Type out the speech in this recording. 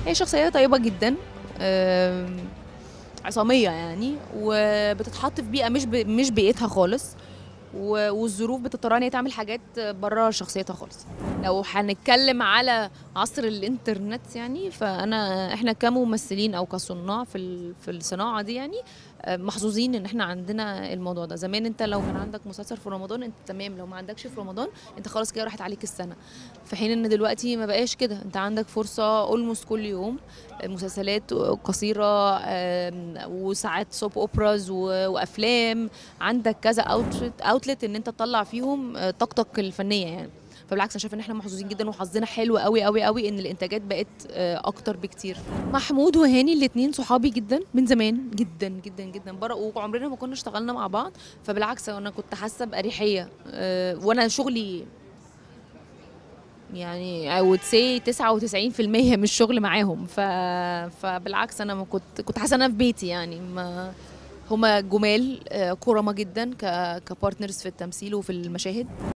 هي شخصيه طيبه جدا آم، عصاميه يعني وبتتحط في بيئه مش ب... مش بيئتها خالص و- والظروف بتضطرها ان هي تعمل حاجات بره شخصيتها خالص لو هنتكلم على عصر الانترنت يعني فانا احنا كممثلين او كصناع في ال- في الصناعه دي يعني آه، محظوظين ان احنا عندنا الموضوع ده زمان انت لو كان عندك مسلسل في رمضان انت تمام لو ما عندكش في رمضان انت خلاص كده راحت عليك السنه في حين ان دلوقتي ما بقاش كده انت عندك فرصه اولموست كل يوم مسلسلات قصيره آم، وساعات سوب اوبراز و- وافلام عندك كذا اوتلت اوتلت ان انت تطلع فيهم آه، طاقتك الفنيه يعني فبالعكس انا شايفه ان احنا محظوظين جدا وحظنا حلو قوي قوي قوي ان الانتاجات بقت آه، اكتر بكتير محمود وهاني الاثنين صحابي جدا من زمان جدا جدا جدا بره وعمرنا ما كنا اشتغلنا مع بعض فبالعكس انا كنت حاسه باريحيه آه، وانا شغلي يعني I would say 99% من الشغل معاهم ف... فبالعكس انا ما كنت كنت حاسه إن انا في بيتي يعني ما هما جمال آه، كرمة جدا ك... كبارتنرز في التمثيل وفي المشاهد